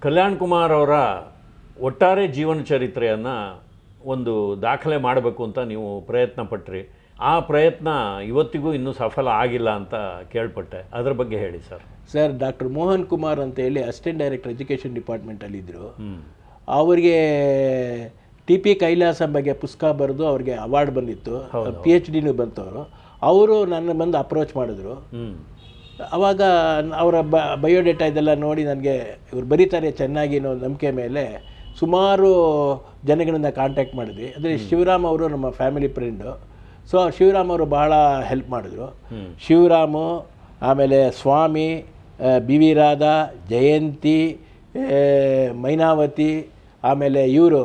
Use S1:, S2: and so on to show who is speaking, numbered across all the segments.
S1: ಕಲ್ಯಾಣ್ ಕುಮಾರ್ ಅವರ ಒಟ್ಟಾರೆ ಜೀವನ ಚರಿತ್ರೆಯನ್ನು ಒಂದು ದಾಖಲೆ ಮಾಡಬೇಕು ಅಂತ ನೀವು ಪ್ರಯತ್ನ ಪಟ್ರಿ ಆ ಪ್ರಯತ್ನ ಇವತ್ತಿಗೂ ಇನ್ನೂ ಸಫಲ ಆಗಿಲ್ಲ ಅಂತ ಕೇಳ್ಪಟ್ಟೆ ಅದರ ಬಗ್ಗೆ ಹೇಳಿ sir
S2: sir doctor Mohan Kumar ಅಂತ ಹೇಳಿ ಅಸಿಸ್ಟೆಂಟ್ ಡೈರೆಕ್ಟರ್ ಎಜುಕೇಷನ್ ಡಿಪಾರ್ಟ್ಮೆಂಟಲ್ಲಿ ಇದ್ದರು
S1: ಹ್ಮ್
S2: ಅವರಿಗೆ ಟಿ ಪಿ ಕೈಲಾಸ ಬಗ್ಗೆ ಪುಸ್ತಕ ಬರೆದು ಅವ್ರಿಗೆ ಅವಾರ್ಡ್ ಬಂದಿತ್ತು ಪಿ ಎಚ್ ಡಿನೂ ಬಂತವರು ಅವರು ನನ್ನ ಬಂದು ಅಪ್ರೋಚ್ ಮಾಡಿದ್ರು
S1: ಹ್ಮ್
S2: ಅವಾಗ ಅವರ ಬ ಬಯೋಡೇಟಾ ಇದೆಲ್ಲ ನೋಡಿ ನನಗೆ ಇವ್ರು ಬರೀತಾರೆ ಚೆನ್ನಾಗಿ ಅನ್ನೋ ನಂಬಿಕೆ ಮೇಲೆ ಸುಮಾರು ಜನಗಳನ್ನ ಕಾಂಟ್ಯಾಕ್ಟ್ ಮಾಡಿದ್ವಿ ಅಂದರೆ ಶಿವರಾಮ್ ಅವರು ನಮ್ಮ ಫ್ಯಾಮಿಲಿ ಫ್ರೆಂಡು ಸೊ ಶಿವರಾಮ್ ಅವರು ಬಹಳ ಹೆಲ್ಪ್ ಮಾಡಿದ್ರು ಶಿವರಾಮು ಆಮೇಲೆ ಸ್ವಾಮಿ ಆ, ಬಿ ವಿ ರಾಧಾ ಜಯಂತಿ ಆ, ಮೈನಾವತಿ ಆಮೇಲೆ ಇವರು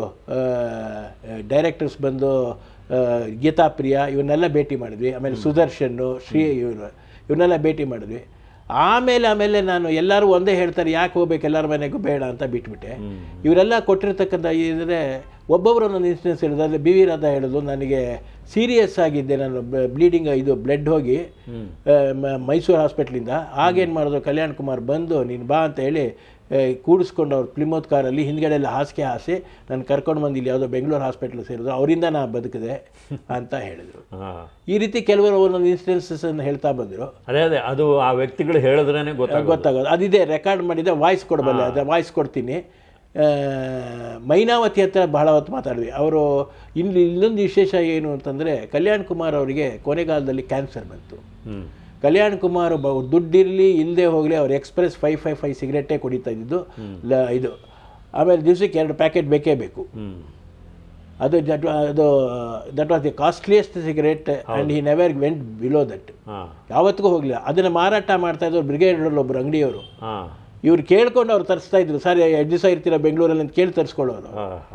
S2: ಡೈರೆಕ್ಟರ್ಸ್ ಬಂದು ಆ, ಗೀತಾ ಪ್ರಿಯ ಇವನ್ನೆಲ್ಲ ಭೇಟಿ ಮಾಡಿದ್ವಿ ಆಮೇಲೆ ಸುದರ್ಶನ್ನು ಶ್ರೀ ಇವರು ಇವನ್ನೆಲ್ಲ ಭೇಟಿ ಮಾಡಿದ್ವಿ ಆಮೇಲೆ ಆಮೇಲೆ ನಾನು ಎಲ್ಲರೂ ಒಂದೇ ಹೇಳ್ತಾರೆ ಯಾಕೆ ಹೋಗ್ಬೇಕು ಎಲ್ಲರ ಮನೆಗೂ ಬೇಡ ಅಂತ ಬಿಟ್ಬಿಟ್ಟೆ ಇವರೆಲ್ಲ ಕೊಟ್ಟಿರ್ತಕ್ಕಂಥ ಇದ್ರೆ ಒಬ್ಬೊಬ್ಬರು ಒಂದೊಂದು ಇನ್ಸಿಡೆನ್ಸ್ ಹೇಳಿದ್ರು ಅಲ್ಲಿ ಬಿ ವಿ ರಾಧಾ ಹೇಳಿದ್ರು ನನಗೆ ಸೀರಿಯಸ್ ಆಗಿದ್ದೆ ನಾನು ಬ್ಲೀಡಿಂಗ್ ಇದು ಬ್ಲಡ್ ಹೋಗಿ ಆ, ಮ- ಮೈಸೂರು ಹಾಸ್ಪಿಟ್ಲಿಂದ ಆಗೇನು ಮಾಡಿದ್ರು ಕಲ್ಯಾಣ್ ಕುಮಾರ್ ಬಂದು ನೀನು ಬಾ ಅಂತ ಹೇಳಿ ಆ, ಕೂಡಿಸ್ಕೊಂಡು ಅವ್ರು ಪ್ಲಿಮೋತ್ ಕಾರಲ್ಲಿ ಹಿಂದ್ಗಡೆ ಎಲ್ಲ ಹಾಸಿಗೆ ಹಾಸಿ ನಾನು ಕರ್ಕೊಂಡು ಬಂದು ಇಲ್ಲಿ ಯಾವುದೋ ಬೆಂಗಳೂರು ಹಾಸ್ಪಿಟ್ಲ್ ಸೇರಿದ್ರು ಅವರಿಂದ ನಾನು ಬದುಕಿದೆ ಅಂತ ಹೇಳಿದರು
S1: ಹಾಂ
S2: ಈ ರೀತಿ ಕೆಲವರು ಒಂದೊಂದು ಇನ್ಸಿಡೆನ್ಸಸ್ ಅನ್ನು ಹೇಳ್ತಾ ಬಂದರು
S1: ಅದೇ ಅದೇ ಅದು ಆ ವ್ಯಕ್ತಿಗಳು ಹೇಳಿದ್ರೇ ಗೊತ್ತಾಗ
S2: ಗೊತ್ತಾಗೋದು ಅದಿದೆ ರೆಕಾರ್ಡ್ ಮಾಡಿದೆ ವಾಯ್ಸ್ ಕೊಡಬಲ್ಲ ಅದು ವಾಯ್ಸ್ ಕೊಡ್ತೀನಿ ಆ, ಮೈನಾವತಿ ಹತ್ರ ಬಹಳ ಹೊತ್ತು ಮಾತಾಡಿದ್ವಿ ಅವರು ಇಲ್ಲಿ ಇನ್ನೊಂದು ವಿಶೇಷ ಏನು ಅಂತಂದರೆ ಕಲ್ಯಾಣ್ ಕುಮಾರ್ ಅವರಿಗೆ ಕೊನೆಗಾಲದಲ್ಲಿ ಕ್ಯಾನ್ಸರ್ ಬಂತು
S1: ಹ್ಮ್
S2: ಕಲ್ಯಾಣ್ ಕುಮಾರ್ ಬ ದುಡ್ಡಿರಲಿ ಇಲ್ಲದೆ ಹೋಗಲಿ ಅವ್ರು ಎಕ್ಸ್ಪ್ರೆಸ್ ಫೈವ್ ಫೈವ್ ಫೈವ್ ಸಿಗರೆಟೇ ಕುಡಿತಾ ಇದ್ದಿದ್ದು ಲ ಇದು ಆಮೇಲೆ ದಿವಸಕ್ಕೆ ಎರಡು ಪ್ಯಾಕೆಟ್ ಬೇಕೇ ಬೇಕು
S1: ಹ್ಮ್
S2: ಅದು ದಟ್ ಅದು that was the costliest cigarette and he never went below that
S1: ಹಾಂ
S2: ಯಾವತ್ತಿಗೂ ಹೋಗಲಿಲ್ಲ ಅದನ್ನು ಮಾರಾಟ ಮಾಡ್ತಾ ಇದ್ದವ್ರು ಬ್ರಿಗೇಡ್ ಒಬ್ಬರು ಅಂಗಡಿಯವರು
S1: ಹಾಂ
S2: ಇವ್ರು ಕೇಳ್ಕೊಂಡು ಅವ್ರು ತರಿಸ್ತಾ ಇದ್ರು ಸರ್ ಎರಡು ದಿವಸ ಇರ್ತೀರ ಬೆಂಗಳೂರಲ್ಲಿ ಅಂತ ಕೇಳಿ ತರಿಸ್ಕೊಳ್ಳೋರು
S1: ಹಾಂ ಹಾಂ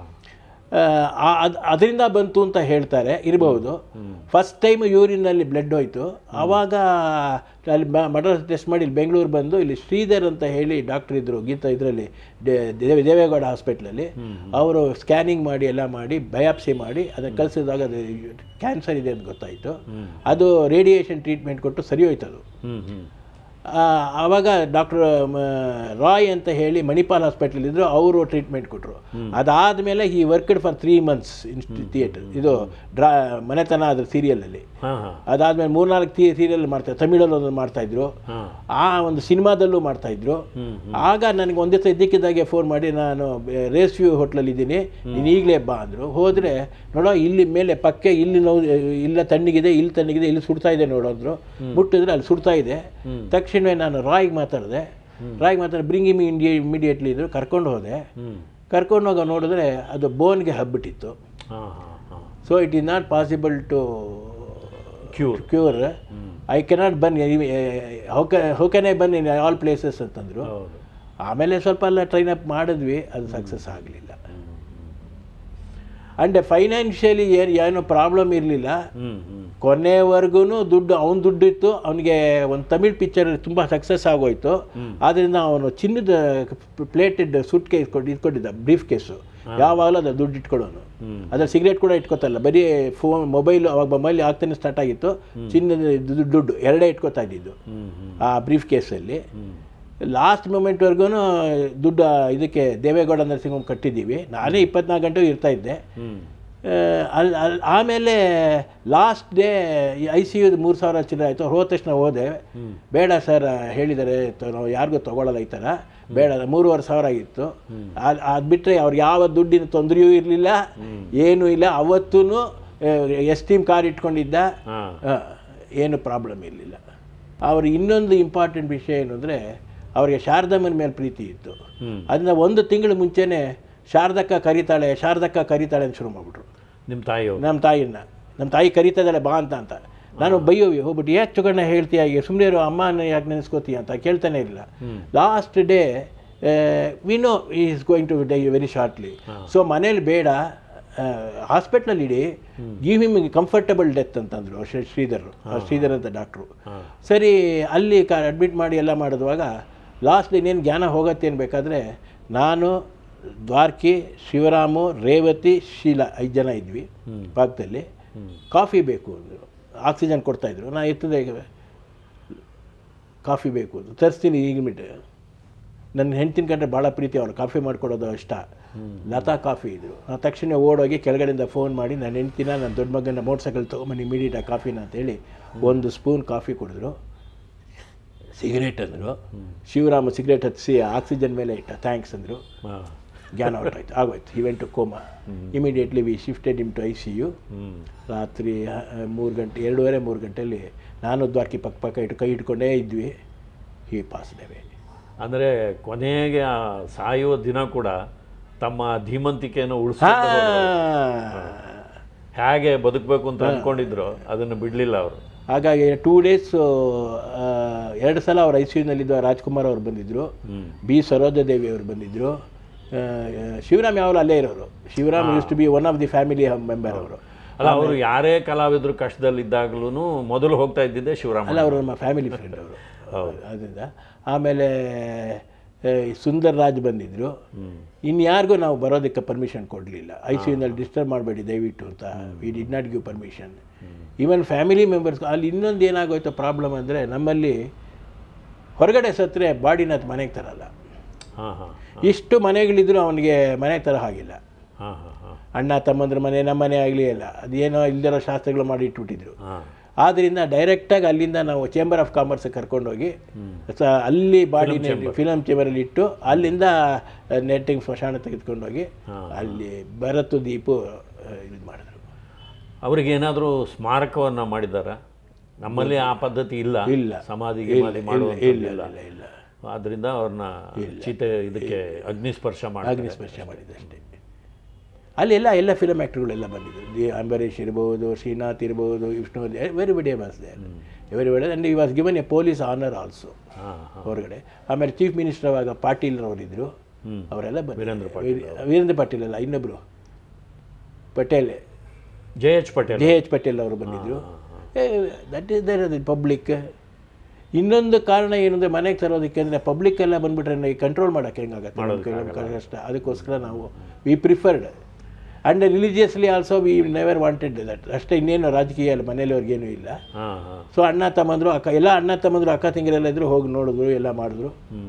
S2: ಅದರಿಂದ ಬಂತು ಅಂತ ಹೇಳ್ತಾರೆ ಇರಬಹುದು ಫಸ್ಟ್ ಟೈಮ್ ಯೂರಿನಲ್ಲಿ ಬ್ಲಡ್ ಹೋಯ್ತು ಆವಾಗ ಅಲ್ಲಿ ಮಡ್ರಾಸ್ ಟೆಸ್ಟ್ ಮಾಡಿ ಇಲ್ಲಿ ಬೆಂಗಳೂರು ಬಂದು ಇಲ್ಲಿ ಶ್ರೀಧರ್ ಅಂತ ಹೇಳಿ ಡಾಕ್ಟರ್ ಇದ್ದರು ಗೀತಾ ಇದರಲ್ಲಿ ದೇವೇಗೌಡ ಹಾಸ್ಪಿಟ್ಲಲ್ಲಿ ಅವರು ಸ್ಕ್ಯಾನಿಂಗ್ ಮಾಡಿ ಎಲ್ಲ ಮಾಡಿ ಬಯಾಪ್ಸಿ ಮಾಡಿ ಅದನ್ನು ಕಳಿಸಿದಾಗ ಅದು ಕ್ಯಾನ್ಸರ್ ಇದೆ ಅಂತ ಗೊತ್ತಾಯಿತು ಅದು ರೇಡಿಯೇಷನ್ ಟ್ರೀಟ್ಮೆಂಟ್ ಕೊಟ್ಟು ಸರಿ ಹೋಯ್ತು ಅದು
S1: ಹ್ಮ್ ಹ್ಮ್
S2: ಆ, ಆವಾಗ ಡಾಕ್ಟರ್ ರಾಯ್ ಅಂತ ಹೇಳಿ ಮಣಿಪಾಲ್ ಹಾಸ್ಪಿಟಲ್ ಇದ್ರು ಅವರು ಟ್ರೀಟ್ಮೆಂಟ್ ಕೊಟ್ಟರು ಅದಾದಮೇಲೆ he worked for three months in theatre ಇದು ಡ್ರಾ ಮನೆತನ ಅದ್ರ ಸೀರಿಯಲಲ್ಲಿ
S1: ಹಾಂ ಹಾಂ
S2: ಅದಾದಮೇಲೆ ಮೂರ್ನಾಲ್ಕು ತಿ ಸೀರಿಯಲ್ ಮಾಡ್ತಾ ತಮಿಳಲ್ಲಿ ಒಂದು ಮಾಡ್ತಾಯಿದ್ರು
S1: ಹಾಂ
S2: ಆ ಒಂದು ಸಿನಿಮಾದಲ್ಲೂ ಮಾಡ್ತಾಯಿದ್ರು
S1: ಹ್ಮ್
S2: ಆಗ ನನಗೆ ಒಂದೇ ಸಲ ಇದ್ದಕ್ಕಿದ್ದಾಗೆ ಫೋನ್ ಮಾಡಿ ನಾನು ರೇಸ್ ವ್ಯೂ ಹೋಟ್ಲಲ್ಲಿ ಇದ್ದೀನಿ ನೀನು ಈಗಲೇ ಬಾ ಅಂದರು ಹೋದರೆ ನೋಡೋ ಇಲ್ಲಿ ಮೇಲೆ ಪಕ್ಕೆ ಇಲ್ಲಿ ನೋವು ಇಲ್ಲ ತಣ್ಣಗಿದೆ ಇಲ್ಲಿ ತಣ್ಣಗಿದೆ ಇಲ್ಲಿ ಸುಡ್ತಾ ಇದೆ ನೋಡೋದ್ರು ಮುಟ್ಟಿದ್ರೆ ಅಲ್ಲಿ ಸುಡ್ತಾ ಇದೆ ತಕ್ಷಣವೇ ನಾನು ರಾಯ್ಗೆ ಮಾತಾಡಿದೆ ರಾಯ್ಗೆ ಮಾತಾಡಿ ಬ್ರಿಂಗ್ ಇಮ್ ಇಂಡಿಯಾ ಇಮಿಡಿಯೇಟ್ಲಿ ಇದ್ರು ಕರ್ಕೊಂಡು ಹೋದೆ
S1: ಹ್ಮ್
S2: ಕರ್ಕೊಂಡು ಹೋಗ ನೋಡಿದ್ರೆ ಅದು ಬೋನ್ಗೆ ಹಬ್ಬಿಟ್ಟಿತ್ತು
S1: ಹಾಂ ಹಾಂ ಹಾಂ
S2: so it is not possible to
S1: cure
S2: cure I cannot burn how can I burn in all places ಅಂತಂದರು
S1: ಹೌದು
S2: ಆಮೇಲೆ ಸ್ವಲ್ಪ ಎಲ್ಲ ಟ್ರೈನ್ ಅಪ್ ಮಾಡಿದ್ವಿ ಅದು ಸಕ್ಸಸ್ ಆಗಲಿಲ್ಲ ಆ್ಯಂಡ್ ಫೈನಾನ್ಷಿಯಲಿ ಏನು ಏನು ಪ್ರಾಬ್ಲಮ್ ಇರಲಿಲ್ಲ
S1: ಹ್ಮ್ ಹ್ಮ್
S2: ಕೊನೆವರೆಗೂ ದುಡ್ಡು ಅವನ ದುಡ್ಡು ಇತ್ತು ಅವನಿಗೆ ಒಂದು ತಮಿಳ್ ಪಿಕ್ಚರ್ ತುಂಬ ಸಕ್ಸಸ್ ಆಗೋಯ್ತು ಆದ್ದರಿಂದ ಅವನು ಚಿನ್ನದ ಪ್ಲೇಟೆಡ್ ಸುಟ್ ಕೇಸ್ ಕೊಟ್ಟು ಇಟ್ಕೊಂಡಿದ್ದ ಬ್ರೀಫ್ ಕೇಸು ಯಾವಾಗಲೂ ಅದು ದುಡ್ಡು ಇಟ್ಕೊಳ್ಳೋನು
S1: ಹ್ಮ್.
S2: ಅದ್ರ ಸಿಗರೇಟ್ ಕೂಡ ಇಟ್ಕೋತಲ್ಲ ಬರೀ ಫೋನ್ ಮೊಬೈಲ್ ಅವಾಗ ಮೊಬೈಲ್ ಆಗ್ತಾನೆ ಸ್ಟಾರ್ಟ್ ಆಗಿತ್ತು ಚಿನ್ನದ ದುಡ್ಡು ದುಡ್ಡು ಎರಡೇ ಇಟ್ಕೋತಾ ಇದ್ದಿದ್ದು
S1: ಹ್ಮ್ ಹ್ಮ್
S2: ಆ ಬ್ರೀಫ್ ಕೇಸಲ್ಲಿ
S1: ಹ್ಮ್
S2: ಲಾಸ್ಟ್ ಮೂಮೆಂಟ್ವರೆಗೂ ದುಡ್ಡು ಇದಕ್ಕೆ ದೇವೇಗೌಡ ನರಸಿಂಹಂ ಕಟ್ಟಿದ್ದೀವಿ ನಾನೇ ಇಪ್ಪತ್ನಾಲ್ಕು ಗಂಟೆ ಇರ್ತಾ ಇದ್ದೆ
S1: ಹ್ಮ್
S2: ಅಲ್ಲಿ ಅಲ್ಲಿ ಆಮೇಲೆ ಲಾಸ್ಟ್ ಡೇ ಐ ಸಿ ಯುದು ಮೂರು ಸಾವಿರ ಚಿಲ್ಲರೆ ಆಯಿತು ಹೋದ ತಕ್ಷಣ ಹೋದೆ ಬೇಡ ಸರ್ ಹೇಳಿದ್ದಾರೆ ತ- ನಾವು ಯಾರಿಗೂ ತೊಗೊಳಲ್ಲ ಈ ಥರ ಬೇಡ ಮೂರುವರೆ ಸಾವಿರ ಆಗಿತ್ತು ಅದು ಅದು ಬಿಟ್ಟರೆ ಅವ್ರಿಗೆ ಯಾವ ದುಡ್ಡಿನ ತೊಂದರೆಯೂ ಇರಲಿಲ್ಲ ಏನೂ ಇಲ್ಲ ಅವತ್ತೂ ಎಸ್ಟೀಮ್ ಕಾರ್ ಇಟ್ಕೊಂಡಿದ್ದ
S1: ಹಾಂ
S2: ಆ, ಏನು ಪ್ರಾಬ್ಲಮ್ ಇರಲಿಲ್ಲ ಅವ್ರಿಗೆ ಇನ್ನೊಂದು ಇಂಪಾರ್ಟೆಂಟ್ ವಿಷಯ ಏನು ಅಂದರೆ ಅವರಿಗೆ ಶಾರದಮ್ಮನ ಮೇಲೆ ಪ್ರೀತಿ ಇತ್ತು
S1: ಹ್ಮ್.
S2: ಅದನ್ನ ಒಂದು ತಿಂಗಳು ಮುಂಚೆನೇ ಶಾರದಕ್ಕ ಕರಿತಾಳೆ ಶಾರದಕ್ಕ ಕರಿತಾಳೆ ಅಂತ ಶುರು ಮಾಡಿಬಿಟ್ರು
S1: ನಿಮ್ಮ ತಾಯಿಯವರು
S2: ನಮ್ಮ ತಾಯಿನ ನಮ್ಮ ತಾಯಿ ಕರಿತಾ ಇದ್ದಾಳೆ ಬಾ ಅಂತ ಅಂತ ನಾನು ಬೈಯೋವಿ ಹೋಗ್ಬಿಟ್ಟು ಯಾಕೆ ಚುಗಣ್ಣ ಹೇಳ್ತೀಯ ಈಗ ಸುಮ್ಮನೆ ಇರೋ ಅಮ್ಮನ ಯಾಕೆ ನೆನೆಸ್ಕೋತೀಯ ಅಂತ ಕೇಳ್ತಾನೆ ಇಲ್ಲ last day we know is going to die very shortly so ಮನೇಲಿ ಬೇಡ ಹಾಸ್ಪಿಟ್ಲಲ್ಲಿ ಇಡಿ ಗಿವ್ ಹಿಮ್ ಕಂಫರ್ಟಬಲ್ ಡೆತ್ ಅಂತಂದರು ಶ್ರೀ ಶ್ರೀಧರ್ ಶ್ರೀಧರ್ ಅಂತ ಡಾಕ್ಟ್ರು
S1: ಹಾಂ
S2: ಸರಿ ಅಲ್ಲಿ ಕ ಅಡ್ಮಿಟ್ ಮಾಡಿ ಎಲ್ಲ ಮಾಡಿದುವಾಗ ಲಾಸ್ಟ್ ಇನ್ನೇನು ಜ್ಞಾನ ಹೋಗತ್ತೆ ಅನ್ಬೇಕಾದ್ರೆ ನಾನು ದ್ವಾರ್ಕಿ ಶಿವರಾಮು ರೇವತಿ ಶೀಲಾ ಐದು ಜನ ಇದ್ವಿ ಪಾಕದಲ್ಲಿ ಕಾಫಿ ಬೇಕು ಅಂದರು ಆಕ್ಸಿಜನ್ ಕೊಡ್ತಾಯಿದ್ರು ನಾನು ಎತ್ತದೆ ಕಾಫಿ ಬೇಕು ಅಂದರು ತರಿಸ್ತೀನಿ ಈಗ ಬಿಟ್ಟು ನನ್ನ ಹೆಂಡ್ತಿನ ಕಂಡ್ರೆ ಭಾಳ ಪ್ರೀತಿ ಅವ್ರು ಕಾಫಿ ಮಾಡ್ಕೊಡೋದು ಇಷ್ಟ ಲತಾ ಕಾಫಿ ಇದ್ರು ನಾನು ತಕ್ಷಣ ಓಡೋಗಿ ಕೆಳಗಡೆಯಿಂದ ಫೋನ್ ಮಾಡಿ ನನ್ನ ಹೆಂಡ್ತಿನ ನನ್ನ ದೊಡ್ಡ ಮಗನ ಮೋಟರ್ ಸೈಕಲ್ ತೊಗೊಂಬನ್ನಿ ಇಮಿಡಿಯೇಟಾಗಿ ಕಾಫಿನ ಅಂತೇಳಿ ಒಂದು ಸ್ಪೂನ್ ಕಾಫಿ ಕುಡಿದ್ರು ಸಿಗರೇಟ್ ಅಂದರು ಶಿವರಾಮ ಸಿಗರೇಟ್ ಹತ್ತಿಸಿ ಆಕ್ಸಿಜನ್ ಮೇಲೆ ಇಟ್ಟ ಥ್ಯಾಂಕ್ಸ್ ಅಂದರು
S1: ಹಾಂ
S2: ಜ್ಞಾನ ಹೊರಟಾಯ್ತು ಆಗೋಯ್ತು he went to coma immediately we shifted him to I C U
S1: ಹ್ಞೂ
S2: ರಾತ್ರಿ ಮೂರು ಗಂಟೆ ಎರಡೂವರೆ ಮೂರು ಗಂಟೆಯಲ್ಲಿ ನಾನು ದ್ವಾರಕಿ ಪಕ್ಕ ಪಕ್ಕ ಇಟ್ಟು ಕೈ ಇಟ್ಕೊಂಡೇ ಇದ್ವಿ ಈ ಪಾಸ್ ಡೇವೆ
S1: ಅಂದರೆ ಕೊನೆಗೆ ಆ ಸಾಯುವ ದಿನ ಕೂಡ ತಮ್ಮ ಧೀಮಂತಿಕೆಯನ್ನು ಉಳಿಸ್ಕೊಂಡು ಹೇಗೆ ಬದುಕಬೇಕು ಅಂತ ಅಂದ್ಕೊಂಡಿದ್ರು ಅದನ್ನು ಬಿಡಲಿಲ್ಲ ಅವರು
S2: ಹಾಗಾಗಿ ಟೂ ಡೇಸ್ ಎರಡು ಸಲ ಅವ್ರು ಐ ಸಿ ಯುನಲ್ಲಿದ್ದ ರಾಜ್ಕುಮಾರ್ ಅವ್ರು ಬಂದಿದ್ದರು
S1: ಹ್ಞೂ
S2: ಬಿ ಸರೋಜಾದೇವಿ ಅವರು ಬಂದಿದ್ದರು ಶಿವರಾಮ್ ಯಾವಾಗಲೂ ಅಲ್ಲೇ ಇರೋರು Shivaram used to be one of the family member ಅವರು
S1: ಅಲ್ಲ ಅವರು ಯಾರೇ ಕಲಾವಿದರು ಕಷ್ಟದಲ್ಲಿದ್ದಾಗಲೂ ಮೊದಲು ಹೋಗ್ತಾ ಇದ್ದಿದ್ದೆ ಶಿವರಾಮ
S2: ಅಲ್ಲ ಅವರು ನಮ್ಮ ಫ್ಯಾಮಿಲಿ ಫ್ರೆಂಡ್ ಅವರು ಅದರಿಂದ ಆಮೇಲೆ ಆ, ಸುಂದರ್ ರಾಜ್ ಬಂದಿದ್ದರು ಇನ್ಯಾರಿಗೂ ನಾವು ಬರೋದಕ್ಕೆ ಪರ್ಮಿಷನ್ ಕೊಡಲಿಲ್ಲ ಐ ಸಿ ಯುನಲ್ಲಿ ಡಿಸ್ಟರ್ಬ್ ಮಾಡಬೇಡಿ ದಯವಿಟ್ಟು ಅಂತ we did not give permission even family members ಅಲ್ಲಿ ಇನ್ನೊಂದು ಏನಾಗೋಯ್ತು ಪ್ರಾಬ್ಲಮ್ ಅಂದರೆ ನಮ್ಮಲ್ಲಿ ಹೊರಗಡೆ ಸತ್ತರೆ ಬಾಡಿನ ಮನೆಗೆ ತರಲ್ಲ
S1: ಹಾಂ ಹಾಂ
S2: ಇಷ್ಟು ಮನೆಗಳಿದ್ರು ಅವನಿಗೆ ಮನೆಗೆ ತರೋ ಹಾಗಿಲ್ಲ
S1: ಹಾಂ ಹಾಂ ಹಾಂ
S2: ಅಣ್ಣ ತಮ್ಮಂದ್ರ ಮನೆ ನಮ್ಮ ಮನೆ ಆಗಲಿ ಅಲ್ಲ ಅದೇನೋ ಇಲ್ದಿರೋ ಶಾಸ್ತ್ರಗಳು ಮಾಡಿ ಇಟ್ಬಿಟ್ಟಿದ್ರು
S1: ಹಾಂ
S2: ಆದ್ದರಿಂದ ಡೈರೆಕ್ಟಾಗಿ ಅಲ್ಲಿಂದ ನಾವು ಚೇಂಬರ್ ಆಫ್ ಕಾಮರ್ಸ್ ಕರ್ಕೊಂಡೋಗಿ ಸ ಅಲ್ಲಿ ಬಾಡಿನ ಫಿಲಮ್ ಚೇಂಬರಲ್ಲಿ ಇಟ್ಟು ಅಲ್ಲಿಂದ ನೆಟ್ಟಿಂಗ್ ಸ್ಮಶಾನ ತೆಗೆದುಕೊಂಡೋಗಿ ಅಲ್ಲಿ ಭರತು ದೀಪು ಇದು ಮಾಡಿದ್ರು
S1: ಅವ್ರಿಗೆ ಏನಾದರೂ ಸ್ಮಾರಕವನ್ನು ಮಾಡಿದಾರ ನಮ್ಮಲ್ಲಿ ಆ ಪದ್ಧತಿ ಇಲ್ಲ
S2: ಇಲ್ಲ.
S1: ಸಮಾಧಿ ಗಿಮಾಧಿ ಮಾಡುವಂಥದ್ದಿಲ್ಲ
S2: ಇಲ್ಲ ಇಲ್ಲ
S1: ಆದ್ರಿಂದ ಅವ್ರನ್ನ ಚೀತೆ ಇದಕ್ಕೆ ಅಗ್ನಿಸ್ಪರ್ಶ ಮಾಡಿ
S2: ಅಗ್ನಿಸ್ಪರ್ಶ ಮಾಡಿದ್ದು ಅಷ್ಟೇ ಅಲ್ಲೆಲ್ಲ ಎಲ್ಲ ಫಿಲಮ್ ಆ್ಯಕ್ಟರ್ಗಳೆಲ್ಲ ಬಂದಿದ್ರು ದಿ ಅಂಬರೀಷ್ ಇರ್ಬೋದು ಶ್ರೀನಾಥ್ ಇರ್ಬೋದು Vishnu very busy was they very busy and he was given a police honour also
S1: ಹಾಂ ಹಾಂ
S2: ಹೊರಗಡೆ ಆಮೇಲೆ ಚೀಫ್ ಮಿನಿಸ್ಟರ್ ಅವಾಗ ಪಾಟೀಲ್ ಅವರಿದ್ದರು
S1: ಹ್ಮ್.
S2: ಅವರೆಲ್ಲ ಬಂದ್ರು.
S1: ವೀರೇಂದ್ರ
S2: ವೀರ- ವೀರೇಂದ್ರ ಪಾಟೀಲ್ ಅಲ್ಲ ಇನ್ನೊಬ್ಬರು Patel
S1: J H Patel
S2: J H Patel ಅವರು ಬಂದಿದ್ದರು ದಟ್ ಈಸ್ ದರ್ ಪಬ್ಲಿಕ್ ಇನ್ನೊಂದು ಕಾರಣ ಏನಂದರೆ ಮನೆಗೆ ತರೋದಕ್ಕೆ ಅಂದರೆ ಪಬ್ಲಿಕ್ ಎಲ್ಲ ಬಂದ್ಬಿಟ್ರೆ ಕಂಟ್ರೋಲ್ ಮಾಡೋಕ್ಕೆ ಹೆಂಗಾಗತ್ತೆ ನಮ್ಗೆ ಕಷ್ಟ ಅದಕ್ಕೋಸ್ಕರ ನಾವು we preferred and religiously also we never wanted that ಅಷ್ಟೇ ಇನ್ನೇನು ರಾಜಕೀಯ ಅಲ್ಲ ಮನೇಲಿ ಅವ್ರಿಗೇನು ಇಲ್ಲ
S1: ಹಾಂ ಹಾಂ
S2: ಸೊ ಅಣ್ಣ ತಮ್ಮಂದರು ಅಕ್ಕ ಎಲ್ಲ ಅಣ್ಣ ತಮ್ಮಂದರು ಅಕ್ಕ ತಂಗಿರೆಲ್ಲ ಇದ್ರು ಹೋಗಿ ನೋಡಿದ್ರು ಎಲ್ಲ ಮಾಡಿದ್ರು
S1: ಹ್ಞೂ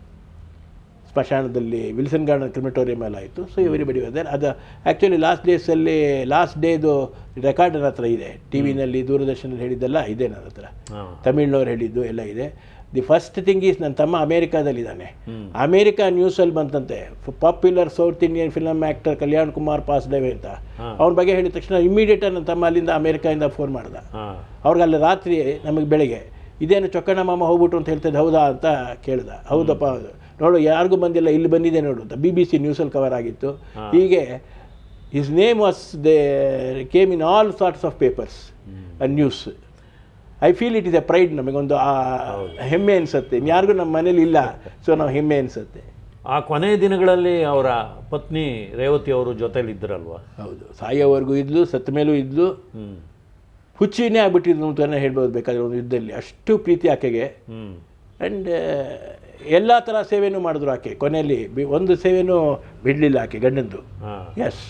S2: ಸ್ಮಶಾನದಲ್ಲಿ ವಿಲ್ಸನ್ ಗಾರ್ಡನ್ ಕ್ರಿಮಿಟೋರಿಯಂ ಎಲ್ಲ ಆಯಿತು ಸೊ ಎವ್ರಿಬಡಿ ವಾಸ್ ಅದು ಆ್ಯಕ್ಚುಲಿ ಲಾಸ್ಟ್ ಡೇಸಲ್ಲಿ ಲಾಸ್ಟ್ ಡೇದು ರೆಕಾರ್ಡ್ ನನ್ನ ಹತ್ರ ಇದೆ ಟಿ ವಿನಲ್ಲಿ ದೂರದರ್ಶನಲ್ಲಿ ಹೇಳಿದ್ದೆಲ್ಲ ಇದೆ ನನ್ನ ಹತ್ರ
S1: ಹಾಂ
S2: ತಮಿಳ್ನವ್ರು ಹೇಳಿದ್ದು ಎಲ್ಲ ಇದೆ ದಿ ಫಸ್ಟ್ ಥಿಂಗ್ ಈಸ್ ನನ್ನ ತಮ್ಮ ಅಮೇರಿಕಾದಲ್ಲಿದ್ದಾನೆ ಅಮೇರಿಕಾ ನ್ಯೂಸಲ್ಲಿ ಬಂತಂತೆ popular South Indian film actor Kalyan Kumar passed away ಅಂತ ಅವ್ರ ಬಗ್ಗೆ ಹೇಳಿದ ತಕ್ಷಣ ಇಮಿಡಿಯೇಟ್ ನನ್ನ ತಮ್ಮ ಅಲ್ಲಿಂದ ಅಮೇರಿಕಾಯಿಂದ ಫೋನ್ ಮಾಡ್ದ
S1: ಹಾಂ
S2: ಅವ್ರಿಗೆ ಅಲ್ಲಿ ರಾತ್ರಿ ನಮಗೆ ಬೆಳಿಗ್ಗೆ ಇದೇನು ಚೊಕ್ಕಣ್ಣ ಮಾಮ ಹೋಗ್ಬಿಟ್ರು ಅಂತ ಹೇಳ್ತಿದ್ದೆ ಹೌದಾ ಅಂತ ಕೇಳ್ದ ಹೌದಪ್ಪ ಹೌದು ನೋಡು ಯಾರಿಗೂ ಬಂದಿಲ್ಲ ಇಲ್ಲಿ ಬಂದಿದೆ ನೋಡು ಅಂತ ಬಿ ಬಿ ಸಿ ನ್ಯೂಸಲ್ಲಿ ಕವರ್ ಆಗಿತ್ತು ಹೀಗೆ his name was they came in all sorts of papers and news I feel it is a pride ನಮಗೊಂದು ಆ ಹೆಮ್ಮೆ ಅನಿಸುತ್ತೆ ಯಾರಿಗೂ ನಮ್ಮ ಮನೇಲಿ ಇಲ್ಲ ಸೊ ನಾವು ಹೆಮ್ಮೆ ಅನಿಸುತ್ತೆ
S1: ಆ ಕೊನೆಯ ದಿನಗಳಲ್ಲಿ ಅವರ ಪತ್ನಿ ರೇವತಿ ಅವರು ಜೊತೆಲಿದ್ದರಲ್ವಾ
S2: ಹೌದು ಸಾಯೋವರೆಗೂ ಇದ್ಲು ಸತ್ತ ಮೇಲೂ ಇದ್ಲು
S1: ಹ್ಞೂ
S2: ಹುಚ್ಚಿನೇ ಆಗ್ಬಿಟ್ಟಿದ್ರು ಅಂತಲೇ ಹೇಳ್ಬೋದು ಬೇಕಾದ್ರೆ ಒಂದು ಯುದ್ಧದಲ್ಲಿ ಅಷ್ಟು ಪ್ರೀತಿ ಆಕೆಗೆ
S1: ಹ್ಞೂ
S2: ಆ್ಯಂಡ್ ಎಲ್ಲ ಥರ ಸೇವೆನೂ ಮಾಡಿದ್ರು ಆಕೆ ಕೊನೆಯಲ್ಲಿ ಬಿ- ಒಂದು ಸೇವೆನೂ ಬಿಡಲಿಲ್ಲ ಆಕೆ ಗಂಡಂದು
S1: ಹಾಂ
S2: ಎಸ್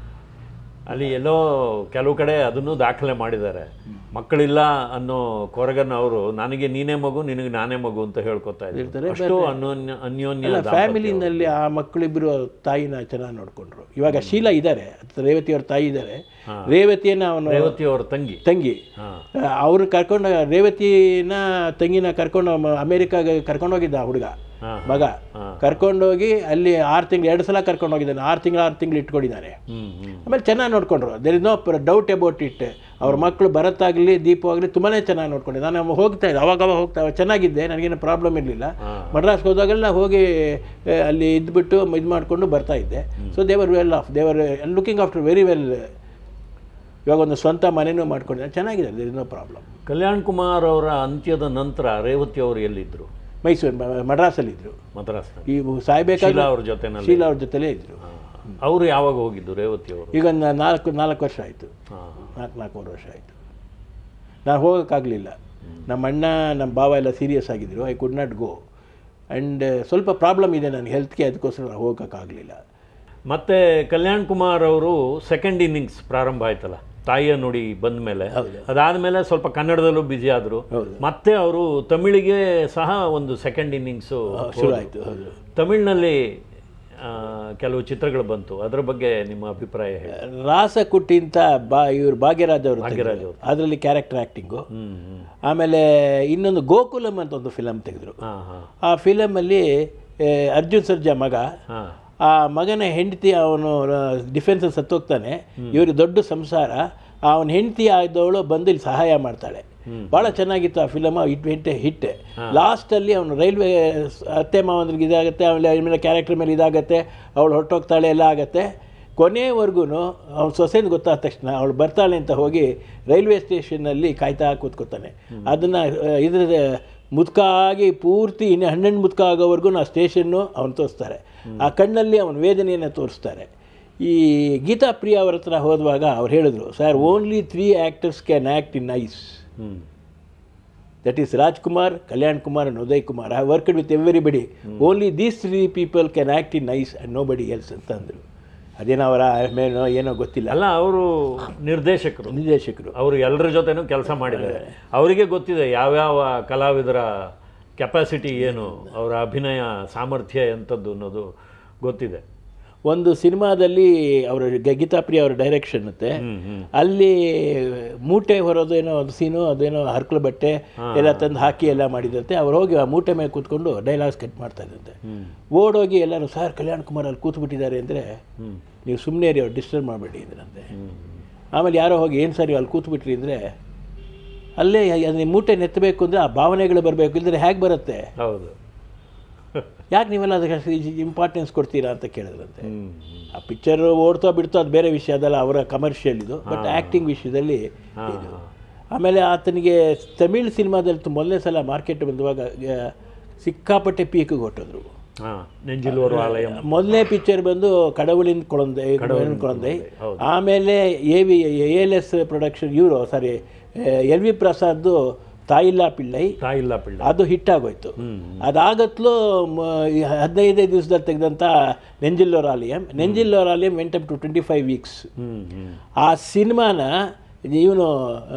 S1: ಅಲ್ಲಿ ಎಲ್ಲೋ ಕೆಲವು ಕಡೆ ಅದನ್ನು ದಾಖಲೆ ಮಾಡಿದ್ದಾರೆ ಮಕ್ಕಳಿಲ್ಲ ಅನ್ನೋ ಕೊರಗನ್ನ ಅವರು ನನಗೆ ನೀನೇ ಮಗು ನಿನಗೆ ನಾನೇ ಮಗು ಅಂತ ಹೇಳ್ಕೊತಾ ಇದ್ದಾರೆ ಅಷ್ಟು ಅನ್ಯೋನ್ಯ ಅನ್ಯೋನ್ಯ
S2: ಎಲ್ಲ
S1: ದಾಂಪತ್ಯ.
S2: ಫ್ಯಾಮಿಲಿನಲ್ಲಿ ಆ ಮಕ್ಕಳಿಬ್ಬರು ತಾಯಿನ ಚೆನ್ನಾಗಿ ನೋಡಿಕೊಂಡ್ರು ಇವಾಗ ಶೀಲಾ ಇದ್ದಾರೆ ರೇವತಿ ಅವ್ರ ತಾಯಿ ಇದ್ದಾರೆ ರೇವತಿಯನ್ನು ಅವನು
S1: ರೇವತಿ ಅವ್ರ ತಂಗಿ
S2: ತಂಗಿ
S1: ಹಾಂ
S2: ಅವ್ರು ಕರ್ಕೊಂಡು ರೇವತಿನ ತಂಗಿನ ಕರ್ಕೊಂಡು ಮ- ಅಮೇರಿಕಾಗೆ ಕರ್ಕೊಂಡೋಗಿದ್ದ ಆ ಹುಡುಗ
S1: ಹಾಂ
S2: ಮಗ ಕರ್ಕೊಂಡೋಗಿ ಅಲ್ಲಿ ಆರು ತಿಂಗಳು ಎರಡು ಸಲ ಕರ್ಕೊಂಡು ಹೋಗಿದ್ದಾನೆ ಆರು ತಿಂಗಳು ಆರು ತಿಂಗಳು ಇಟ್ಕೊಂಡಿದ್ದಾನೆ
S1: ಹ್ಞೂ ಹ್ಞೂ
S2: ಆಮೇಲೆ ಚೆನ್ನಾಗಿ ನೋಡ್ಕೊಂಡ್ರು there is no doubt about it ಅವ್ರ ಮಕ್ಕಳು ಭರತ್ತಾಗಲಿ ದೀಪು ಆಗಲಿ ತುಂಬಾ ಚೆನ್ನಾಗಿ ನೋಡ್ಕೊಂಡಿದ್ದೆ ನಾನು ಹೋಗ್ತಾ ಇದ್ದೆ ಅವಾಗ ಅವಾಗ ಹೋಗ್ತಾ ಚೆನ್ನಾಗಿದ್ದೆ ನನಗೇನು ಪ್ರಾಬ್ಲಮ್ ಇರಲಿಲ್ಲ ಮಡ್ರಾಸ್ಗೆ ಹೋದಾಗೆಲ್ಲ ಹೋಗಿ ಆ, ಅಲ್ಲಿ ಇದ್ಬಿಟ್ಟು ಇದು ಮಾಡಿಕೊಂಡು ಬರ್ತಾ ಇದ್ದೆ so they were well off they were looking after very well ಇವಾಗ ಒಂದು ಸ್ವಂತ ಮನೆನೂ ಮಾಡ್ಕೊಂಡಿದ್ದೆ ಚೆನ್ನಾಗಿದೆ there is no problem
S1: Kalyan Kumar ಅವರ ಅಂತ್ಯದ ನಂತರ ರೇವತಿ ಅವರು ಎಲ್ಲಿದ್ದರು
S2: ಮೈಸೂರು ಮ- ಮಡ್ರಾಸಲ್ಲಿದ್ದರು
S1: ಮದ್ರಾಸ್ನಲ್ಲಿ
S2: ಈ ಸಾಯ್ಬೇಕಾದ್ರೆ
S1: ಶೀಲಾ ಅವ್ರ ಜೊತೆನಲ್ಲಿ
S2: ಶೀಲಾ ಅವ್ರ ಜೊತೆಲೇ ಇದ್ದರು
S1: ಅವರು ಯಾವಾಗ ಹೋಗಿದ್ದು ರೇವತಿ ಅವರು
S2: ಈಗ ಒಂದು ನಾಲ್ಕು ನಾಲ್ಕು ವರ್ಷ ಆಯಿತು
S1: ಹಾಂ
S2: ನಾಲ್ಕು ನಾಲ್ಕೂವರೆ ವರ್ಷ ಆಯಿತು ನಾನು ಹೋಗೋಕ್ಕಾಗಲಿಲ್ಲ ನಮ್ಮ ಅಣ್ಣ ನಮ್ಮ ಭಾವ ಎಲ್ಲ ಸೀರಿಯಸ್ ಆಗಿದ್ದರು I could not go and ಸ್ವಲ್ಪ ಪ್ರಾಬ್ಲಮ್ ಇದೆ ನನ್ನ ಹೆಲ್ತ್ಗೆ ಅದಕ್ಕೋಸ್ಕರ ನಾನು ಹೋಗೋಕ್ಕಾಗಲಿಲ್ಲ
S1: ಮತ್ತೆ ಕಲ್ಯಾಣ್ ಕುಮಾರ್ ಅವರು ಸೆಕೆಂಡ್ ಇನ್ನಿಂಗ್ಸ್ ಪ್ರಾರಂಭ ಆಯ್ತಲ್ಲ ತಾಯಿಯ ನುಡಿ ಬಂದ ಮೇಲೆ
S2: ಹೌದು.
S1: ಅದಾದಮೇಲೆ ಸ್ವಲ್ಪ ಕನ್ನಡದಲ್ಲೂ ಬ್ಯುಸಿ ಆದರು
S2: ಹೌದು
S1: ಮತ್ತೆ ಅವರು ತಮಿಳಿಗೆ ಸಹ ಒಂದು ಸೆಕೆಂಡ್ ಇನ್ನಿಂಗ್ಸು
S2: ಶುರು ಆಯಿತು ಹೌದು
S1: ತಮಿಳಿನಲ್ಲಿ ಆ, ಕೆಲವು ಚಿತ್ರಗಳು ಬಂತು ಅದರ ಬಗ್ಗೆ ನಿಮ್ಮ ಅಭಿಪ್ರಾಯ ಹೇಳಿ
S2: ರಾಸಕುಟ್ಟಿ ಅಂತ ಬಾ ಇವರು ಭಾಗ್ಯರಾಜ್ ಅವರು
S1: ಭಾಗ್ಯರಾಜ್ ಅವರು.
S2: ಅದರಲ್ಲಿ ಕ್ಯಾರೆಕ್ಟರ್ ಆ್ಯಕ್ಟಿಂಗು
S1: ಹ್ಮ್ ಹ್ಮ್
S2: ಆಮೇಲೆ ಇನ್ನೊಂದು ಗೋಕುಲಂ ಅಂತ ಒಂದು ಫಿಲಮ್ ತೆಗೆದ್ರು
S1: ಹಾಂ ಹಾಂ
S2: ಆ ಫಿಲಮಲ್ಲಿ ಅರ್ಜುನ್ ಸರ್ಜಾ ಮಗ
S1: ಹಾಂ
S2: ಆ ಮಗನ ಹೆಂಡತಿ ಅವನು ಡಿಫೆನ್ಸ್ ಸತ್ತೋಗ್ತಾನೆ ಇವ್ರಿಗೆ ದೊಡ್ಡ ಸಂಸಾರ ಅವನ ಹೆಂಡತಿ ಆದವಳು ಬಂದು ಇಲ್ಲಿ ಸಹಾಯ ಮಾಡ್ತಾಳೆ ಭಾಳ ಚೆನ್ನಾಗಿತ್ತು ಆ ಫಿಲಮ್ ಹಿಟ್ ಹಿಟ್ ಹಿಟ್ ಲಾಸ್ಟಲ್ಲಿ ಅವನು ರೈಲ್ವೆ ಅತ್ತೆ ಮಾವಂದ್ರಿಗೆ ಇದಾಗುತ್ತೆ ಆಮೇಲೆ ಆಮೇಲೆ ಕ್ಯಾರೆಕ್ಟರ್ ಮೇಲೆ ಇದಾಗತ್ತೆ ಅವಳು ಹೊರಟೋಗ್ತಾಳೆ ಎಲ್ಲ ಆಗತ್ತೆ ಕೊನೆವರೆಗೂ ಅವ್ನು ಸೊಸೆನ ಗೊತ್ತಾದ ತಕ್ಷಣ ಅವಳು ಬರ್ತಾಳೆ ಅಂತ ಹೋಗಿ ರೈಲ್ವೆ ಸ್ಟೇಷನ್ನಲ್ಲಿ ಕಾಯ್ತಾ ಕೂತ್ಕೋತಾನೆ ಅದನ್ನು ಇದ್ರ ಮುದ್ಕ ಆಗಿ ಪೂರ್ತಿ ಇನ್ನು ಹಣ್ಣು ಮುದ್ಕ ಆಗೋವರೆಗೂ ಆ ಸ್ಟೇಷನ್ನು ಅವನು ತೋರಿಸ್ತಾರೆ ಆ ಕಣ್ಣಲ್ಲಿ ಅವನ ವೇದನೆಯನ್ನು ತೋರಿಸ್ತಾರೆ ಈ ಗೀತಾ ಪ್ರಿಯ ಅವ್ರ ಹತ್ರ ಹೋದುವಾಗ ಅವ್ರು ಹೇಳಿದ್ರು sir only three actors can act in eyes
S1: ಹ್ಮ್
S2: that is Rajkumar Kalyan Kumar and Uday Kumar I worked with everybody only these three people can act in eyes and nobody else ಅಂತ ಅಂದರು ಅದೇನೋ ಅವರ ಮೇನೋ ಏನೋ ಗೊತ್ತಿಲ್ಲ
S1: ಅಲ್ಲ ಅವರು ನಿರ್ದೇಶಕರು
S2: ನಿರ್ದೇಶಕರು
S1: ಅವರು ಎಲ್ಲರ ಜೊತೆನೂ ಕೆಲಸ ಮಾಡಿದ್ದಾರೆ ಅವರಿಗೆ ಗೊತ್ತಿದೆ ಯಾವ್ಯಾವ ಕಲಾವಿದರ ಕೆಪಾಸಿಟಿ ಏನು ಅವರ ಅಭಿನಯ ಸಾಮರ್ಥ್ಯ ಎಂಥದ್ದು ಅನ್ನೋದು ಗೊತ್ತಿದೆ
S2: ಒಂದು ಸಿನಿಮಾದಲ್ಲಿ ಅವರ ಗೀತಾ ಪ್ರಿಯ ಅವರ ಡೈರೆಕ್ಷನ್ ಇರುತ್ತೆ
S1: ಹ್ಮ್ ಹ್ಮ್
S2: ಅಲ್ಲಿ ಮೂಟೆ ಹೊರೋದು ಏನೋ ಒಂದು ಸೀನು ಅದೇನೋ ಹರ್ಕಲು ಬಟ್ಟೆ ಎಲ್ಲ ತಂದು ಹಾಕಿ ಎಲ್ಲ ಮಾಡಿದಂತೆ ಅವ್ರು ಹೋಗಿ ಆ ಮೂಟೆ ಮೇಲೆ ಕೂತ್ಕೊಂಡು ಡೈಲಾಗ್ಸ್ ಕಟ್ ಮಾಡ್ತಾ ಇದ್ದಂತೆ
S1: ಹ್ಮ್
S2: ಓಡೋಗಿ ಎಲ್ಲರೂ ಸರ್ ಕಲ್ಯಾಣ್ ಕುಮಾರ್ ಅಲ್ಲಿ ಕೂತ್ಬಿಟ್ಟಿದ್ದಾರೆ ಅಂದರೆ
S1: ಹ್ಮ್
S2: ನೀವು ಸುಮ್ಮನೆ ರೀ ಅವ್ರು ಡಿಸ್ಟರ್ಬ್ ಮಾಡಬೇಡಿ ಇದ್ರಂತೆ
S1: ಹ್ಮ್
S2: ಆಮೇಲೆ ಯಾರೋ ಹೋಗಿ ಏನು ಸರ್ ನೀವು ಅಲ್ಲಿ ಕೂತ್ಬಿಟ್ರಿ ಅಂದರೆ ಅಲ್ಲೇ ಅದನ್ನ ಮೂಟೆ ನೆತ್ತಬೇಕು ಅಂದರೆ ಆ ಭಾವನೆಗಳು ಬರಬೇಕು ಇಲ್ಲದ್ರೆ ಹೇಗೆ ಬರುತ್ತೆ
S1: ಹೌದು
S2: ಯಾಕೆ ನೀವೆಲ್ಲ ಅದಕ್ಕೆ ಇಂಪಾರ್ಟೆನ್ಸ್ ಕೊಡ್ತೀರಾ ಅಂತ ಕೇಳಿದ್ರಂತೆ
S1: ಹ್ಮ್
S2: ಆ ಪಿಕ್ಚರ್ ಓಡ್ತಾ ಬಿಡ್ತಾ ಅದು ಬೇರೆ ವಿಷಯ ಅದಲ್ಲ ಅವರ ಕಮರ್ಷಿಯಲ್ ಇದು ಬಟ್ ಆ್ಯಕ್ಟಿಂಗ್ ವಿಷಯದಲ್ಲಿ
S1: ಹಾ,
S2: ಇದು ಆಮೇಲೆ ಆತನಿಗೆ ತಮಿಳ್ ಸಿನಿಮಾದಲ್ಲಿ ತು- ಮೊದಲನೇ ಸಲ ಮಾರ್ಕೆಟ್ ಬಂದುವಾಗ ಆ, ಸಿಕ್ಕಾಪಟ್ಟೆ ಪೀಕಿಗೆ ಹೊಟ್ಟೋದ್ರು
S1: ಹಾ ನೆಂಜಿಲೂರು ಆಲಯ
S2: ಮೊದಲನೇ ಪಿಕ್ಚರ್ ಬಂದು ಕಡವುಳಿನ ಕೊಳಂದೆ ಕೊಳಂದೆ
S1: ಹೌದು.
S2: ಆಮೇಲೆ A V L S production ಇವರು ಸಾರಿ ಎಲ್ ವಿ ಪ್ರಸಾದ್ದು ತಾಯಿಲ್ಲ ಪಿಳ್ಳೈ
S1: ತಾಯಿಲ್ಲ ಪಿಳ್ಳ
S2: ಅದು ಹಿಟ್ ಆಗೋಯ್ತು
S1: ಹ್ಮ್
S2: ಅದಾಗತ್ಲು ಮ- ಈ ಹದಿನೈದೇ ದಿವಸದಲ್ಲಿ ತೆಗೆದಂಥ ನೆಂಜಿಲ್ಲೋರಾಲಿಯಂ ನೆಂಜಿಲ್ಲೋರಾಲಿಯಂ went up to twenty five weeks
S1: ಹ್ಮ್ ಹ್ಮ್
S2: ಆ ಸಿನಿಮಾನ ಇವನು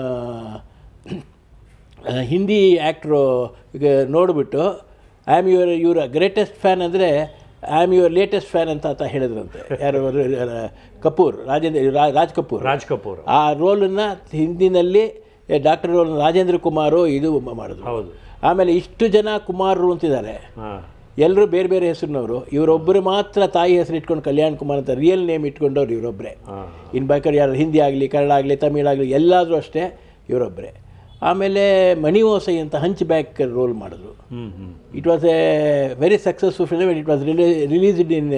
S2: ಹಿಂದಿ ಆ್ಯಕ್ಟ್ರು ಈಗ ನೋಡಿಬಿಟ್ಟು ಐ ಆಮ್ ಯುವರ್ ಇವರ ಗ್ರೇಟೆಸ್ಟ್ ಫ್ಯಾನ್ ಅಂದರೆ I am your latest fan ಅಂತ ಆತ ಹೇಳಿದ್ರಂತೆ ಯಾರು ಅವ್ರು, ಕಪೂರ್ ರಾಜೇಂದ್ರ ರಾ- ರಾಜ್ ಕಪೂರ್
S1: ರಾಜ್ ಕಪೂರ್
S2: ಆ ರೋಲನ್ನು ಹಿಂದಿನಲ್ಲಿ ಡಾಕ್ಟರ್ ರೋಲ್ ರಾಜೇಂದ್ರ ಕುಮಾರು ಇದು ಮಾಡಿದ್ರು
S1: ಹೌದು
S2: ಆಮೇಲೆ ಇಷ್ಟು ಜನ ಕುಮಾರರು ಅಂತಿದ್ದಾರೆ
S1: ಹಾ
S2: ಎಲ್ಲರೂ ಬೇರೆ ಬೇರೆ ಹೆಸರಿನವರು ಇವರೊಬ್ಬರು ಮಾತ್ರ ತಾಯಿ ಹೆಸರು ಇಟ್ಕೊಂಡು ಕಲ್ಯಾಣ್ ಕುಮಾರ್ ಅಂತ ರಿಯಲ್ ನೇಮ್ ಇಟ್ಕೊಂಡವ್ರು ಇವರೊಬ್ಬರೇ
S1: ಹಾ
S2: ಇನ್ನು ಬೇಕಾದ್ರೆ ಯಾರು ಹಿಂದಿ ಆಗಲಿ ಕನ್ನಡ ಆಗಲಿ ತಮಿಳಾಗಲಿ ಎಲ್ಲಾದರೂ ಅಷ್ಟೇ ಇವರೊಬ್ಬರೇ ಆಮೇಲೆ ಮಣಿ ಓಸೈ ಅಂತ ಹಂಚ್ ಬ್ಯಾಕ್ ರೋಲ್ ಮಾಡಿದ್ರು
S1: ಹ್ಮ್ ಹ್ಮ್
S2: it was a very successful film it was released in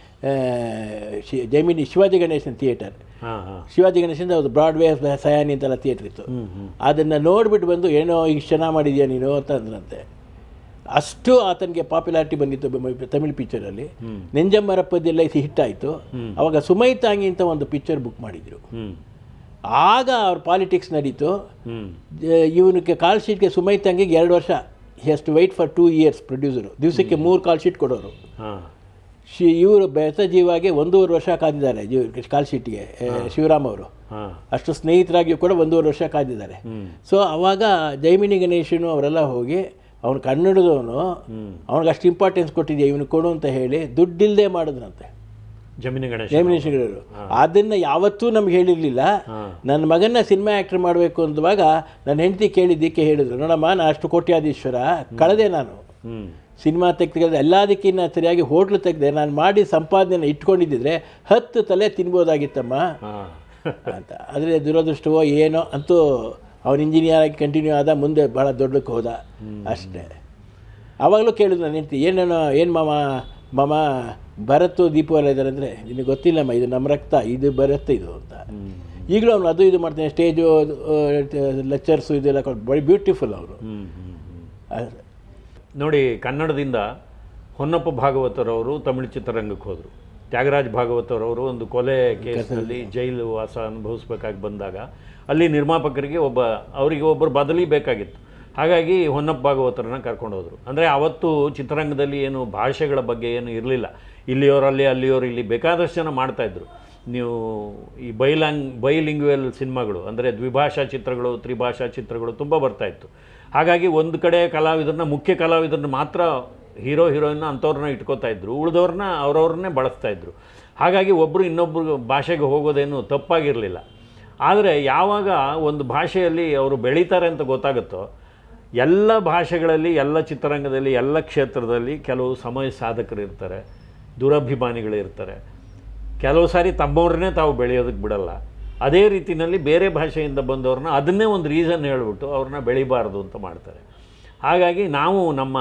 S2: Jaimini Shivaji Ganesan theatre
S1: ಹಾ ಹಾ
S2: ಶಿವಾಜಿ ಗಣೇಶನ್ ಅದು ಬ್ರಾಡ್ವೇ ಸಯಾನಿ ಅಂತೆಲ್ಲ ಥಿಯೇಟ್ರ್ ಇತ್ತು
S1: ಹ್ಮ್ ಹ್ಮ್
S2: ಅದನ್ನು ನೋಡಿಬಿಟ್ಟು ಬಂದು ಏನೋ ಈಗ ಚೆನ್ನಾಗಿ ಮಾಡಿದ್ಯಾ ನೀನು ಅಂತ ಅಂದ್ರಂತೆ ಅಷ್ಟು ಆತನಿಗೆ ಪಾಪ್ಯುಲಾರಿಟಿ ಬಂದಿತ್ತು ಬ- ತಮಿಳ್ ಪಿಕ್ಚರಲ್ಲಿ
S1: ಹ್ಮ್.
S2: ನೆಂಜಮ್ಮರಪ್ಪದೆಲ್ಲ ಹಿಟ್ ಆಯಿತು ಅವಾಗ ಸುಮೈತಾಂಗಿ ಅಂತ ಒಂದು ಪಿಕ್ಚರ್ ಬುಕ್ ಮಾಡಿದರು
S1: ಹ್ಮ್
S2: ಆಗ ಅವ್ರ ಪಾಲಿಟಿಕ್ಸ್ ನಡೀತು
S1: ಹ್ಮ್
S2: ಇವನಿಗೆ ಕಾಲ್ ಶೀಟ್ಗೆ ಸುಮೈತಾಂಗಿಗೆ ಎರಡು ವರ್ಷ has to wait for two years producer ದಿವಸಕ್ಕೆ ಮೂರು ಕಾಲ್ ಶೀಟ್ ಕೊಡೋರು
S1: ಹಾ
S2: ಶಿ ಇವರು ಬೆಸ ಜೀವಾಗೆ ಒಂದೂವರೆ ವರ್ಷ ಕಾದಿದ್ದಾರೆ ಜೀವ ಕಾಲ್ ಶೀಟ್ಗೆ ಶಿವರಾಮ್ ಅವರು
S1: ಹಾ
S2: ಅಷ್ಟು ಸ್ನೇಹಿತರಾಗಿಯೂ ಕೂಡ ಒಂದೂವರೆ ವರ್ಷ ಕಾದಿದ್ದಾರೆ
S1: ಹ್ಮ್
S2: ಸೊ ಅವಾಗ ಜೈಮಿನಿ ಗಣೇಶನು ಅವರೆಲ್ಲ ಹೋಗಿ ಅವನು ಕನ್ನಡದವನು
S1: ಹ್ಮ್
S2: ಅವ್ನಿಗೆ ಅಷ್ಟು ಇಂಪಾರ್ಟೆನ್ಸ್ ಕೊಟ್ಟಿದ್ಯಾ ಇವನು ಕೊಡು ಅಂತ ಹೇಳಿ ದುಡ್ಡಿಲ್ಲದೆ ಮಾಡಿದ್ರಂತೆ
S1: ಜಮಿನಿ ಗಣೇಶ
S2: ಜೈಮಿನಿ ಶ್ರೀಗಳು ಅದನ್ನು ಯಾವತ್ತೂ ನಮ್ಗೆ ಹೇಳಿರಲಿಲ್ಲ
S1: ಹಾ
S2: ನನ್ನ ಮಗನ್ನ ಸಿನಿಮಾ ಆ್ಯಕ್ಟರ್ ಮಾಡಬೇಕು ಅಂದುವಾಗ ನನ್ನ ಹೆಂಡತಿ ಕೇಳಿದ್ದಕ್ಕೆ ಹೇಳಿದ್ರು ನೋಡಮ್ಮ ನಾನು ಅಷ್ಟು ಕೋಟ್ಯಾಧೀಶ್ವರ ಕಳೆದೆ ನಾನು
S1: ಹ್ಮ್
S2: ಸಿನಿಮಾ ತೆಗೆದು ಎಲ್ಲದಕ್ಕಿಂತ ಸರಿಯಾಗಿ ಹೋಟ್ಲು ತೆಗೆದೆ ನಾನು ಮಾಡಿ ಸಂಪಾದನೆನ ಇಟ್ಕೊಂಡಿದ್ದಿದ್ರೆ ಹತ್ತು ತಲೆ ತಿನ್ಬೋದಾಗಿತ್ತಮ್ಮ
S1: ಹಾ
S2: ಅಂತ ಆದರೆ ದುರದೃಷ್ಟವೋ ಏನೋ ಅಂತೂ ಅವನು ಇಂಜಿನಿಯರ್ ಆಗಿ ಕಂಟಿನ್ಯೂ ಆದ ಮುಂದೆ ಭಾಳ ದೊಡ್ಡಕ್ಕೆ ಹೋದ ಅಷ್ಟೇ ಆವಾಗಲೂ ಕೇಳಿದ್ರು ನಾನು ಹೆಂಡ್ತಿ ಏನೇನೋ ಏನು ಮಾಮ ಮಾಮ ಭರತ್ತು ದೀಪು ಎಲ್ಲ ಇದ್ದಾರೆ ಅಂದರೆ ನಿನಗೆ ಗೊತ್ತಿಲ್ಲಮ್ಮ ಇದು ನಮ್ಮ ರಕ್ತ ಇದು ಬರುತ್ತೆ ಇದು ಅಂತ
S1: ಹ್ಮ್
S2: ಈಗಲೂ ಅವನು ಅದು ಇದು ಮಾಡ್ತಾನೆ ಸ್ಟೇಜು ಲೆಕ್ಚರ್ಸು ಇದೆಲ್ಲ ಕೊಟ್ಟು ಬರೀ ಬ್ಯೂಟಿಫುಲ್ ಅವರು
S1: ಹ್ಮ್ ಹ್ಮ್ ಹ್ಮ್ ನೋಡಿ ಕನ್ನಡದಿಂದ ಹೊನ್ನಪ್ಪ ಭಾಗವತರವರು ತಮಿಳು ಚಿತ್ರರಂಗಕ್ಕೆ ಹೋದರು ತ್ಯಾಗರಾಜ್ ಭಾಗವತರವರು ಒಂದು ಕೊಲೆ ಕೇಸ್ನಲ್ಲಿ ಜೈಲು ವಾಸ ಅನುಭವಿಸ್ಬೇಕಾಗಿ ಬಂದಾಗ ಅಲ್ಲಿ ನಿರ್ಮಾಪಕರಿಗೆ ಒಬ್ಬ ಅವರಿಗೆ ಒಬ್ಬರು ಬದಲಿ ಬೇಕಾಗಿತ್ತು ಹಾಗಾಗಿ ಹೊನ್ನಪ್ಪ ಭಾಗವತರನ್ನ ಕರ್ಕೊಂಡು ಹೋದರು ಅಂದರೆ ಅವತ್ತು ಚಿತ್ರರಂಗದಲ್ಲಿ ಏನು ಭಾಷೆಗಳ ಬಗ್ಗೆ ಏನು ಇರಲಿಲ್ಲ ಇಲ್ಲಿಯವರಲ್ಲಿ ಅಲ್ಲಿಯವರು ಇಲ್ಲಿ ಬೇಕಾದಷ್ಟು ಜನ ಮಾಡ್ತಾಯಿದ್ರು ನೀವು ಈ ಬೈಲಾಂಗ್ ಬೈಲಿಂಗ್ವೆಲ್ ಸಿನಿಮಾಗಳು ಅಂದರೆ ದ್ವಿಭಾಷಾ ಚಿತ್ರಗಳು ತ್ರಿಭಾಷಾ ಚಿತ್ರಗಳು ತುಂಬ ಬರ್ತಾ ಇತ್ತು ಹಾಗಾಗಿ ಒಂದು ಕಡೆ ಕಲಾವಿದರನ್ನ ಮುಖ್ಯ ಕಲಾವಿದರನ್ನ ಮಾತ್ರ ಹೀರೋ ಹೀರೋಯಿನ್ನ ಅಂಥವ್ರನ್ನ ಇಟ್ಕೋತಾ ಇದ್ರು ಉಳಿದವ್ರನ್ನ ಅವ್ರವ್ರನ್ನೇ ಬಳಸ್ತಾ ಇದ್ರು ಹಾಗಾಗಿ ಒಬ್ಬರು ಇನ್ನೊಬ್ಬರು ಭಾಷೆಗೆ ಹೋಗೋದೇನು ತಪ್ಪಾಗಿರಲಿಲ್ಲ ಆದರೆ ಯಾವಾಗ ಒಂದು ಭಾಷೆಯಲ್ಲಿ ಅವರು ಬೆಳೀತಾರೆ ಅಂತ ಗೊತ್ತಾಗುತ್ತೋ ಎಲ್ಲ ಭಾಷೆಗಳಲ್ಲಿ ಎಲ್ಲ ಚಿತ್ರರಂಗದಲ್ಲಿ ಎಲ್ಲ ಕ್ಷೇತ್ರದಲ್ಲಿ ಕೆಲವು ಸಮಯ ಸಾಧಕರು ಇರ್ತಾರೆ ದುರಭಿಮಾನಿಗಳು ಇರ್ತಾರೆ ಕೆಲವು ಸಾರಿ ತಮ್ಮವ್ರನ್ನೇ ತಾವು ಬೆಳೆಯೋದಕ್ಕೆ ಬಿಡಲ್ಲ ಅದೇ ರೀತಿಯಲ್ಲಿ ಬೇರೆ ಭಾಷೆಯಿಂದ ಬಂದವ್ರನ್ನ ಅದನ್ನೇ ಒಂದು ರೀಸನ್ ಹೇಳ್ಬಿಟ್ಟು ಅವ್ರನ್ನ ಬೆಳಿಬಾರ್ದು ಅಂತ ಮಾಡ್ತಾರೆ ಹಾಗಾಗಿ ನಾವು ನಮ್ಮ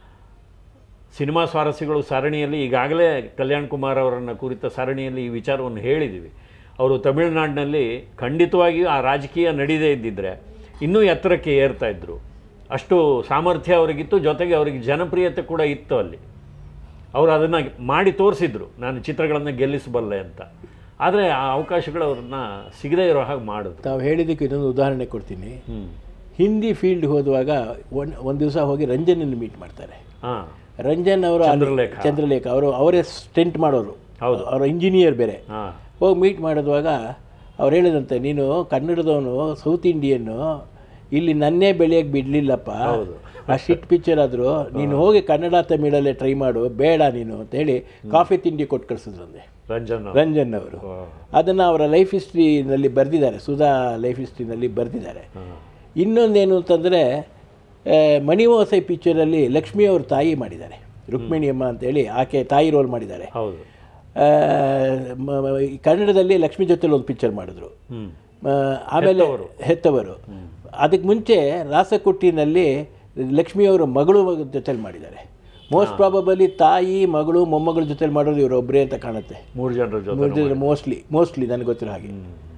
S1: ಸಿನಿಮಾ ಸ್ವಾರಸ್ಯಗಳು ಸರಣಿಯಲ್ಲಿ ಈಗಾಗಲೇ ಕಲ್ಯಾಣ್ ಕುಮಾರ್ ಅವರನ್ನು ಕುರಿತ ಸರಣಿಯಲ್ಲಿ ಈ ವಿಚಾರವನ್ನು ಹೇಳಿದ್ದೀವಿ ಅವರು ತಮಿಳುನಾಡಿನಲ್ಲಿ ಖಂಡಿತವಾಗಿಯೂ ಆ ರಾಜಕೀಯ ನಡೀದೇ ಇದ್ದಿದ್ದರೆ ಇನ್ನೂ ಎತ್ತರಕ್ಕೆ ಏರ್ತಾ ಇದ್ದರು ಅಷ್ಟು ಸಾಮರ್ಥ್ಯ ಅವರಿಗಿತ್ತು ಜೊತೆಗೆ ಅವರಿಗೆ ಜನಪ್ರಿಯತೆ ಕೂಡ ಇತ್ತು ಅಲ್ಲಿ ಅವರು ಅದನ್ನು ಮಾಡಿ ತೋರಿಸಿದ್ರು ನಾನು ಚಿತ್ರಗಳನ್ನು ಗೆಲ್ಲಿಸಬಲ್ಲೆ ಅಂತ ಆದರೆ ಆ ಅವಕಾಶಗಳು ಅವ್ರನ್ನ ಸಿಗದೇ ಇರೋ ಹಾಗೆ ಮಾಡಿದ್ರು
S2: ತಾವು ಹೇಳಿದ್ದಕ್ಕೆ ಇನ್ನೊಂದು ಉದಾಹರಣೆ ಕೊಡ್ತೀನಿ
S1: ಹ್ಞೂ
S2: ಹಿಂದಿ ಫೀಲ್ಡ್ ಹೋದುವಾಗ ಒಂದು ಒಂದು ದಿವಸ ಹೋಗಿ ರಂಜನನ್ನು ಮೀಟ್ ಮಾಡ್ತಾರೆ
S1: ಹಾಂ
S2: ರಂಜನ್ ಅವರು ಅಲ್ಲಿ-
S1: ಚಂದ್ರಲೇಖ.
S2: ಚಂದ್ರಲೇಖ ಅವರು ಅವರೇ ಸ್ಟೆಂಟ್ ಮಾಡೋರು
S1: ಹೌದು.
S2: ಅವರು ಇಂಜಿನಿಯರ್ ಬೇರೆ
S1: ಹಾಂ
S2: ಹೋಗಿ ಮೀಟ್ ಮಾಡಿದುವಾಗ ಅವ್ರು ಹೇಳಿದಂತೆ ನೀನು ಕನ್ನಡದವನು ಸೌತ್ ಇಂಡಿಯನ್ನು ಇಲ್ಲಿ ನನ್ನೇ ಬೆಳೆಯೋಕ್ಕೆ ಬಿಡಲಿಲ್ಲಪ್ಪ
S1: ಹೌದು.
S2: ಆ ಶಿಟ್ ಪಿಕ್ಚರ್ ಆದರೂ ನೀನು ಹೋಗಿ ಕನ್ನಡ ತಮಿಳಲ್ಲೇ ಟ್ರೈ ಮಾಡು ಬೇಡ ನೀನು ಅಂತೇಳಿ ಕಾಫಿ ತಿಂಡಿ ಕೊಟ್ಟು ಕಳಿಸಿದ್ರಂತೆ
S1: ರಂಜನ್ ಅವ್ರು.
S2: ರಂಜನ್ ಅವರು
S1: ವಾ.
S2: ಅದನ್ನು ಅವರ ಲೈಫ್ ಹಿಸ್ಟ್ರಿನಲ್ಲಿ ಬರೆದಿದ್ದಾರೆ ಸುಧಾ ಲೈಫ್ ಹಿಸ್ಟ್ರಿನಲ್ಲಿ ಬರೆದಿದ್ದಾರೆ
S1: ಹಾಂ.
S2: ಇನ್ನೊಂದೇನು ಅಂತಂದರೆ ಮಣಿವಾಸೈ ಪಿಕ್ಚರಲ್ಲಿ ಲಕ್ಷ್ಮಿ ಅವ್ರ ತಾಯಿ ಮಾಡಿದ್ದಾರೆ ರುಕ್ಮಿಣಿಯಮ್ಮ ಅಂತೇಳಿ ಆಕೆ ತಾಯಿ ರೋಲ್ ಮಾಡಿದ್ದಾರೆ
S1: ಹೌದು
S2: ಆ, ಮ- ಮ- ಈ ಕನ್ನಡದಲ್ಲಿ ಲಕ್ಷ್ಮಿ ಜೊತೆಲಿ ಒಂದು ಪಿಕ್ಚರ್ ಮಾಡಿದ್ರು
S1: ಹ್ಞೂ
S2: ಆ, ಆಮೇಲೆ ಹೆತ್ತವರು ಅದಕ್ಕೆ ಮುಂಚೆ ರಾಸಕುಟ್ಟಿನಲ್ಲಿ ಲಕ್ಷ್ಮಿಯವರ ಮಗಳು ಜೊತೆಲಿ ಮಾಡಿದ್ದಾರೆ ಮೋಸ್ಟ್ ಪ್ರಾಬಬಲಿ ತಾಯಿ ಮಗಳು ಮೊಮ್ಮಗಳ ಜೊತೆಲಿ ಮಾಡೋದು ಇವರು ಒಬ್ಬರೇ ಅಂತ ಕಾಣುತ್ತೆ
S1: ಮೂರು ಜನರ ಜೊತೆ
S2: ಮೋಸ್ಟ್ಲಿ ಮೋಸ್ಟ್ಲಿ ನನಗೆ ಗೊತ್ತಿರೋ ಹಾಗೆ